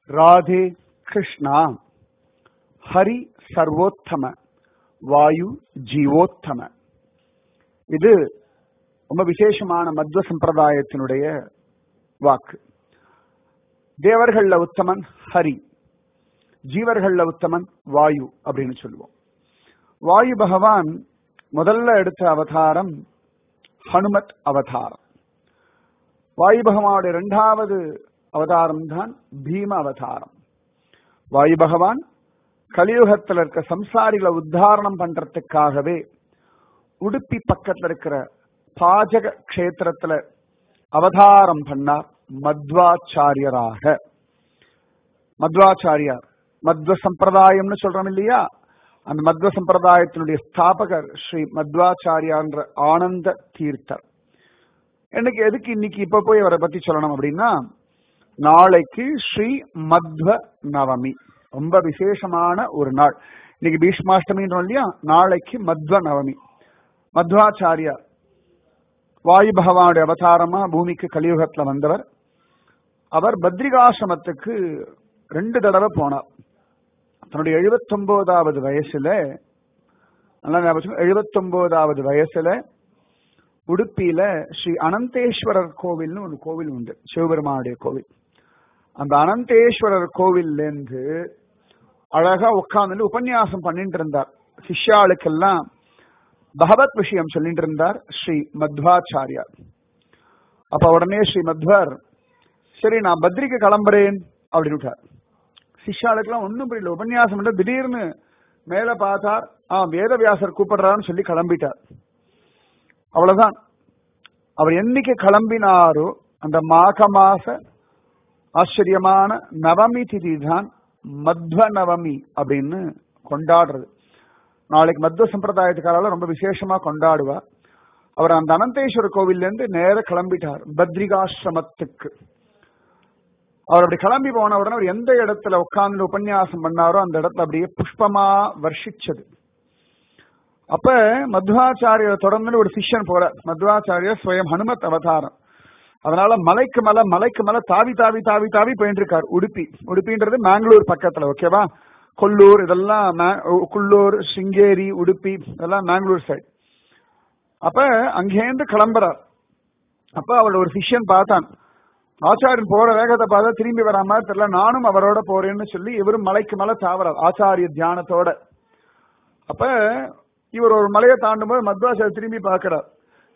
ராதே கிருஷ்ணா ஹரி சர்வோத்தம வாயு ஜீவோத்தம இது ரொம்ப விசேஷமான மத்வ சம்பிரதாயத்தினுடைய வாக்கு தேவர்கள்ல உத்தமன் ஹரி ஜீவர்கள்ல உத்தமன் வாயு அப்படின்னு சொல்லுவோம் வாயு பகவான் முதல்ல எடுத்த அவதாரம் ஹனுமத் அவதாரம் வாயு பகவானுடைய இரண்டாவது அவதாரம் தான் பீம அவதாரம் வாயு பகவான் கலியுகத்தில் இருக்க சம்சாரிகளை உத்தாரணம் பண்றதுக்காகவே உடுப்பி பக்கத்துல இருக்கிற பாஜக கஷேத்திரத்துல அவதாரம் பண்ணார் மத்வாச்சாரியராக மத்வாச்சாரியார் மத்வ சம்பிரதாயம்னு சொல்றோம் இல்லையா அந்த மத்வ சம்பிரதாயத்தினுடைய ஸ்தாபகர் ஸ்ரீ மத்வாச்சாரியான்ற ஆனந்த தீர்த்தர் எனக்கு எதுக்கு இன்னைக்கு இப்ப போய் அவரை பத்தி சொல்லணும் அப்படின்னா நாளைக்கு ஸ்ரீ மத்வ நவமி ரொம்ப விசேஷமான ஒரு நாள் இன்னைக்கு பீஷ்மாஷ்டமின்றோம் இல்லையா நாளைக்கு மத்வ நவமி மத்வாச்சாரியார் வாயு பகவானுடைய அவதாரமா பூமிக்கு கலியுகத்துல வந்தவர் அவர் பத்ரிகாசிரமத்துக்கு ரெண்டு தடவை போனார் தன்னுடைய எழுபத்தொன்பதாவது வயசுல நல்லா ஞாபகம் எழுபத்தொன்பதாவது வயசுல உடுப்பியில ஸ்ரீ அனந்தேஸ்வரர் கோவில்னு ஒரு கோவில் உண்டு சிவபெருமானுடைய கோவில் அந்த அனந்தேஸ்வரர் கோவில்ல இருந்து அழகா உட்கார்ந்து உபன்யாசம் பண்ணிட்டு இருந்தார் சிஷ்யாளுக்கெல்லாம் பகவத் விஷயம் சொல்லிட்டு இருந்தார் ஸ்ரீ மத்வாச்சாரியார் அப்ப உடனே ஸ்ரீ மத்வர் சரி நான் பத்ரிக்கு கிளம்புறேன் அப்படின்னு விட்டார் சிஷ்யாளுக்கெல்லாம் ஒன்றும் புரியல உபன்யாசம் பண்ண திடீர்னு மேல பார்த்தார் ஆ வேதவியாசர் கூப்பிடுறான்னு சொல்லி கிளம்பிட்டார் அவ்வளவுதான் அவர் என்னைக்கு கிளம்பினாரோ அந்த மாக மாச ஆச்சரியமான நவமி திதி தான் மத்வ நவமி அப்படின்னு கொண்டாடுறது நாளைக்கு மத்வ சம்பிரதாயத்துக்காரால ரொம்ப விசேஷமா கொண்டாடுவா அவர் அந்த அனந்தேஸ்வர கோவில்ல இருந்து நேர கிளம்பிட்டார் பத்ரிகாசிரமத்துக்கு அவர் அப்படி கிளம்பி போன உடனே அவர் எந்த இடத்துல உட்கார்ந்து உபன்யாசம் பண்ணாரோ அந்த இடத்துல அப்படியே புஷ்பமா வர்ஷிச்சது அப்ப மத்வாச்சாரியர் தொடர்ந்து ஒரு சிஷ்யன் போற மத்வாச்சாரியர் ஸ்வயம் ஹனுமத் அவதாரம் அதனால மலைக்கு மலை மலைக்கு மலை தாவி தாவி தாவி தாவி போயிட்டு இருக்கார் உடுப்பி உடுப்பின்றது மேங்களூர் பக்கத்துல ஓகேவா கொல்லூர் இதெல்லாம் குள்ளூர் சிங்கேரி உடுப்பி இதெல்லாம் மேங்களூர் சைடு அப்ப அங்கேருந்து கிளம்புறார் அப்ப அவரோட ஒரு சிஷ்யன் பார்த்தான் ஆச்சாரியன் போற வேகத்தை பார்த்தா திரும்பி வராம தெரியல நானும் அவரோட போறேன்னு சொல்லி இவரும் மலைக்கு மலை தாவறார் ஆச்சாரிய தியானத்தோட அப்ப இவர் ஒரு மலையை தாண்டும் போது மத்வாச்சாரியர் திரும்பி பார்க்கிறார்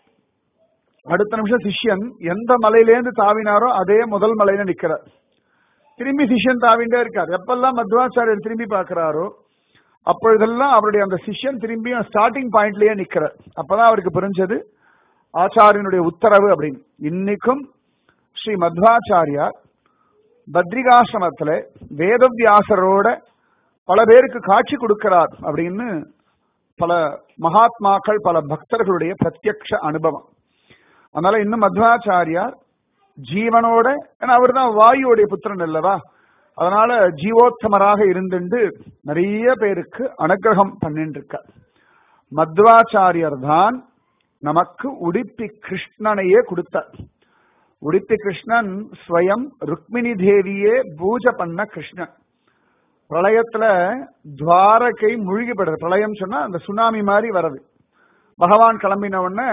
அடுத்த நிமிஷம் சிஷ்யன் எந்த மலையிலேருந்து தாவினாரோ அதே முதல் மலையில நிக்கிறார் திரும்பி சிஷ்யன் தாவிண்டே இருக்கார் எப்பெல்லாம் மத்வாச்சாரியர் திரும்பி பார்க்கிறாரோ அப்பொழுதெல்லாம் அவருடைய அந்த சிஷ்யன் திரும்பி ஸ்டார்டிங் பாயிண்ட்லயே நிக்கிறார் அப்பதான் அவருக்கு புரிஞ்சது ஆச்சாரியனுடைய உத்தரவு அப்படின்னு இன்னைக்கும் ஸ்ரீ மத்வாச்சாரியார் பத்ரிகாசிரமத்துல வேதவியாசரோட பல பேருக்கு காட்சி கொடுக்கிறார் அப்படின்னு பல மகாத்மாக்கள் பல பக்தர்களுடைய பிரத்யக்ஷ அனுபவம் அதனால இன்னும் மத்வாச்சாரியார் ஜீவனோட ஏன்னா அவர் தான் வாயுடைய புத்திரன் அல்லவா அதனால ஜீவோத்தமராக இருந்துட்டு நிறைய பேருக்கு அனுகிரகம் பண்ணிட்டு இருக்கார் மத்வாச்சாரியர் தான் நமக்கு உடுப்பி கிருஷ்ணனையே கொடுத்தார் உடுப்பி கிருஷ்ணன் ஸ்வயம் ருக்மிணி தேவியே பூஜை பண்ண கிருஷ்ணன் பிரளயத்துல துவாரகை மூழ்கிப்படுறது பிரளயம் சொன்னா அந்த சுனாமி மாதிரி வர்றது பகவான் கிளம்பின உடனே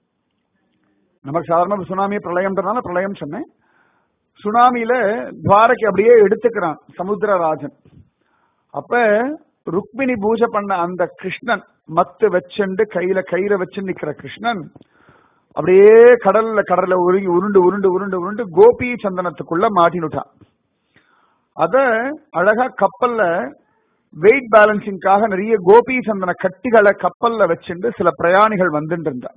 நமக்கு சாதாரண சுனாமி பிரளயம்ன்றதுனால பிரளயம் சொன்னேன் சுனாமியில துவாரகை அப்படியே எடுத்துக்கிறான் சமுத்திரராஜன் அப்ப ருக்மிணி பூஜை பண்ண அந்த கிருஷ்ணன் மத்து வச்சுண்டு கையில கயிறை வச்சு நிக்கிற கிருஷ்ணன் அப்படியே கடல்ல கடல்ல உருகி உருண்டு உருண்டு உருண்டு உருண்டு கோபி சந்தனத்துக்குள்ள மாட்டினுட்டான் அத அழகா கப்பல்ல வெயிட் பேலன்சிங்காக நிறைய கோபி சந்தன கட்டிகளை கப்பல்ல வச்சுட்டு சில பிரயாணிகள் வந்துட்டு இருந்தா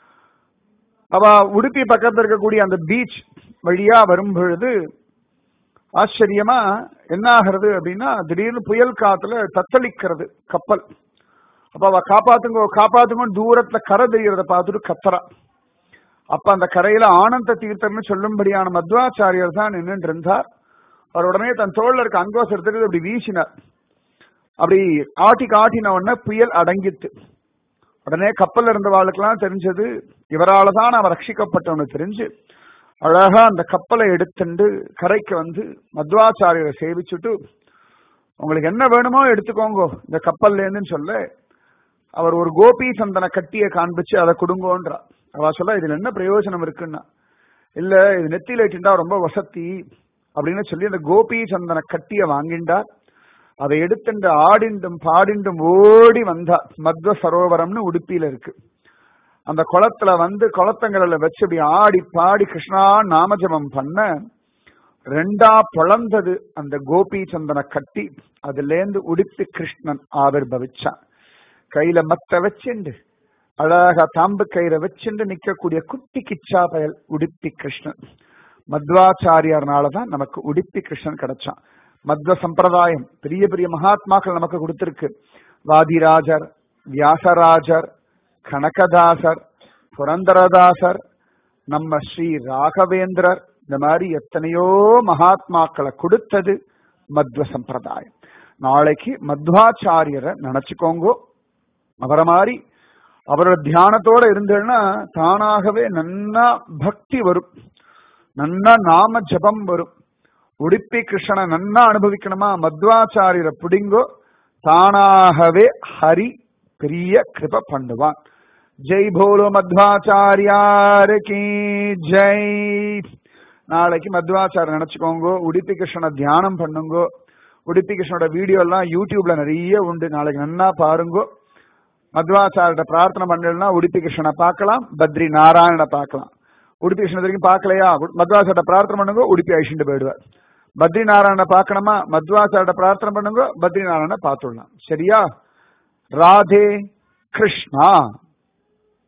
அவ உடுப்பி பக்கத்துல இருக்கக்கூடிய அந்த பீச் வழியா வரும் பொழுது ஆச்சரியமா என்ன ஆகிறது அப்படின்னா திடீர்னு புயல் காத்துல தத்தளிக்கிறது கப்பல் அப்ப அவ காப்பாத்துங்க காப்பாத்துங்க தூரத்துல கரை தெரியறத பார்த்துட்டு கத்துறா அப்ப அந்த கரையில ஆனந்த தீர்த்தம்னு சொல்லும்படியான மத்வாச்சாரியர் தான் நின்று இருந்தார் அவர் உடனே தன் தோல்ல இருக்க அங்கோசரத்துக்கு அப்படி வீசினார் அப்படி ஆட்டி காட்டின உடனே புயல் அடங்கித்து உடனே கப்பல்ல இருந்த வாழ்க்கெல்லாம் தெரிஞ்சது இவரால தான் அவன் ரட்சிக்கப்பட்டவனு தெரிஞ்சு அழகா அந்த கப்பலை எடுத்துண்டு கரைக்கு வந்து மத்வாச்சாரியரை சேவிச்சுட்டு உங்களுக்கு என்ன வேணுமோ எடுத்துக்கோங்க இந்த கப்பல்ல இருந்துன்னு சொல்ல அவர் ஒரு கோபி சந்தன கட்டிய காண்பிச்சு அதை கொடுங்கோன்றா அவ சொல்ல இதுல என்ன பிரயோஜனம் இருக்குன்னா இல்ல இது நெத்தியில இட்டுண்டா ரொம்ப வசதி அப்படின்னு சொல்லி அந்த கோபி சந்தன கட்டிய வாங்கிண்டார் அதை எடுத்துண்டு ஆடிண்டும் பாடிண்டும் ஓடி வந்தா மத்வ சரோவரம்னு உடுப்பியில இருக்கு அந்த குளத்துல வந்து குளத்தங்கரில் வச்சு இப்படி ஆடி பாடி கிருஷ்ணா நாமஜபம் பண்ண ரெண்டா பொழந்தது அந்த கோபி சந்தன கட்டி அதுலேருந்து உடுப்பி கிருஷ்ணன் ஆவிர்பவிச்சான் கையில மத்த வச்சுண்டு அழகா தாம்பு கயிறை வச்சுண்டு நிக்கக்கூடிய குட்டி கிச்சா பயல் உடுப்பி கிருஷ்ணன் மத்வாச்சாரியார்னாலதான் நமக்கு உடுப்பி கிருஷ்ணன் கிடைச்சான் மத்வ சம்பிரதாயம் பெரிய பெரிய மகாத்மாக்கள் நமக்கு கொடுத்திருக்கு வாதிராஜர் வியாசராஜர் கனகதாசர் புரந்தரதாசர் நம்ம ஸ்ரீ ராகவேந்திரர் இந்த மாதிரி எத்தனையோ மகாத்மாக்களை கொடுத்தது மத்வ சம்பிரதாயம் நாளைக்கு மத்வாச்சாரியரை நினைச்சுக்கோங்கோ அவரை மாதிரி அவரோட தியானத்தோட இருந்தேன்னா தானாகவே நன்னா பக்தி வரும் நன்னா நாம ஜபம் வரும் உடுப்பி கிருஷ்ணனை நன்னா அனுபவிக்கணுமா மத்வாச்சாரியரை பிடிங்கோ தானாகவே ஹரி பெரிய கிருப பண்ணுவான் ஜெய் போலோ மத்வாச்சாரியாரு கி ஜெய் நாளைக்கு மத்வாச்சாரியர் நினைச்சுக்கோங்க உடுப்பி கிருஷ்ணனை தியானம் பண்ணுங்கோ உடுப்பி கிருஷ்ணனோட வீடியோ எல்லாம் யூடியூப்ல நிறைய உண்டு நாளைக்கு நன்னா பாருங்கோ மத்வாச்சாரிட்ட பிரார்த்தனை பண்ணலன்னா உடுப்பி கிருஷ்ணனை பார்க்கலாம் பத்ரி நாராயணனை பார்க்கலாம் உடுப்பி கிருஷ்ணன் வரைக்கும் பார்க்கலையா மத்வாச்சாரிட்ட பிரார்த்தனை பண்ணுங்க உடுப்பி அழிச்சுட்டு போயிடுவார் பத்ரி நாராயணனை பார்க்கணுமா மத்வாச்சாரிட்ட பிரார்த்தனை பண்ணுங்க பத்ரி நாராயணனை பார்த்துடலாம் சரியா ராதே கிருஷ்ணா